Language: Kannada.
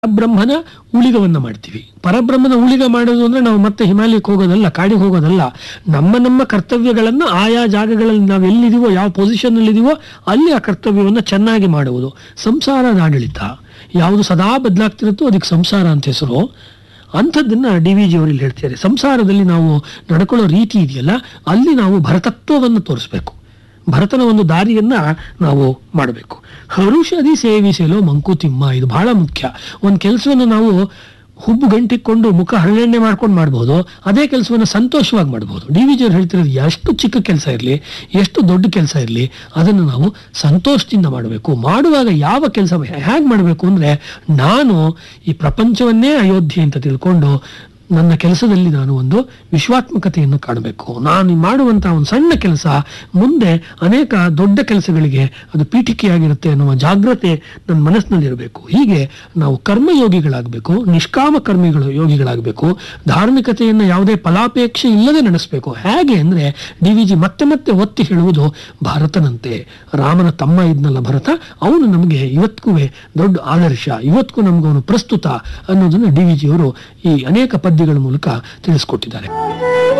ಪರಬ್ರಹ್ಮನ ಉಳಿಗವನ್ನ ಮಾಡ್ತೀವಿ ಪರಬ್ರಹ್ಮನ ಉಳಿಗ ಮಾಡೋದು ಅಂದ್ರೆ ನಾವು ಮತ್ತೆ ಹಿಮಾಲಯಕ್ಕೆ ಹೋಗೋದಲ್ಲ ಕಾಡಿಗೆ ಹೋಗೋದಲ್ಲ ನಮ್ಮ ನಮ್ಮ ಕರ್ತವ್ಯಗಳನ್ನ ಆಯಾ ಜಾಗಗಳಲ್ಲಿ ನಾವು ಎಲ್ಲಿದೀವೋ ಯಾವ ಪೊಸಿಷನ್ ಅಲ್ಲಿ ಇದೀವೋ ಅಲ್ಲಿ ಆ ಕರ್ತವ್ಯವನ್ನ ಚೆನ್ನಾಗಿ ಮಾಡುವುದು ಸಂಸಾರದ ಆಡಳಿತ ಯಾವುದು ಸದಾ ಬದಲಾಗ್ತಿರುತ್ತೋ ಅದಕ್ಕೆ ಸಂಸಾರ ಅಂತ ಹೆಸರು ಅಂಥದ್ದನ್ನ ಡಿ ವಿ ಜಿ ಅವರಲ್ಲಿ ಹೇಳ್ತಾರೆ ಸಂಸಾರದಲ್ಲಿ ನಾವು ನಡ್ಕೊಳ್ಳೋ ರೀತಿ ಇದೆಯಲ್ಲ ಅಲ್ಲಿ ನಾವು ಭರತತ್ವವನ್ನು ತೋರಿಸ್ಬೇಕು ಭರತನ ಒಂದು ದಾರಿಯನ್ನ ನಾವು ಮಾಡಬೇಕು ಹರುಷದಿ ಸೇವಿಸಲು ಮಂಕುತಿಮ್ಮ ಇದು ಬಹಳ ಮುಖ್ಯ ಒಂದು ಕೆಲಸವನ್ನು ನಾವು ಹುಬ್ಬು ಗಂಟಿಕೊಂಡು ಮುಖ ಹರಳೆಣ್ಣೆ ಮಾಡ್ಕೊಂಡು ಮಾಡ್ಬೋದು ಅದೇ ಕೆಲಸವನ್ನು ಸಂತೋಷವಾಗಿ ಮಾಡ್ಬೋದು ಡಿ ವಿ ಜಿಯವ್ರು ಹೇಳ್ತಿರೋದು ಎಷ್ಟು ಚಿಕ್ಕ ಕೆಲಸ ಇರಲಿ ಎಷ್ಟು ದೊಡ್ಡ ಕೆಲಸ ಇರಲಿ ಅದನ್ನು ನಾವು ಸಂತೋಷದಿಂದ ಮಾಡಬೇಕು ಮಾಡುವಾಗ ಯಾವ ಕೆಲಸ ಹೇಗೆ ಮಾಡಬೇಕು ಅಂದರೆ ನಾನು ಈ ಪ್ರಪಂಚವನ್ನೇ ಅಯೋಧ್ಯೆ ಅಂತ ತಿಳ್ಕೊಂಡು ನನ್ನ ಕೆಲಸದಲ್ಲಿ ನಾನು ಒಂದು ವಿಶ್ವಾತ್ಮಕತೆಯನ್ನು ಕಾಣಬೇಕು ನಾನು ಮಾಡುವಂತಹ ಒಂದು ಸಣ್ಣ ಕೆಲಸ ಮುಂದೆ ಅನೇಕ ದೊಡ್ಡ ಕೆಲಸಗಳಿಗೆ ಅದು ಪೀಠಿಕೆಯಾಗಿರುತ್ತೆ ಅನ್ನುವ ಜಾಗ್ರತೆ ನನ್ನ ಮನಸ್ಸಿನಲ್ಲಿ ಇರಬೇಕು ಹೀಗೆ ನಾವು ಕರ್ಮಯೋಗಿಗಳಾಗಬೇಕು ನಿಷ್ಕಾಮ ಕರ್ಮಿಗಳು ಯೋಗಿಗಳಾಗಬೇಕು ಧಾರ್ಮಿಕತೆಯನ್ನು ಯಾವುದೇ ಫಲಾಪೇಕ್ಷೆ ಇಲ್ಲದೆ ನಡೆಸಬೇಕು ಹೇಗೆ ಅಂದರೆ ಡಿ ವಿ ಜಿ ಮತ್ತೆ ಮತ್ತೆ ಒತ್ತಿ ಹೇಳುವುದು ಭಾರತನಂತೆ ರಾಮನ ತಮ್ಮ ಇದ್ನಲ್ಲ ಭರತ ಅವನು ನಮಗೆ ಇವತ್ತಿಗೂ ದೊಡ್ಡ ಆದರ್ಶ ಇವತ್ತಿಗೂ ನಮ್ಗೆ ಅವನು ಪ್ರಸ್ತುತ ಅನ್ನೋದನ್ನು ಡಿ ವಿ ಜಿಯವರು ಈ ಅನೇಕ ಪದ್ಯಗಳ ಮೂಲಕ ತಿಳಿಸ್ಕೊಟ್ಟಿದ್ದಾರೆ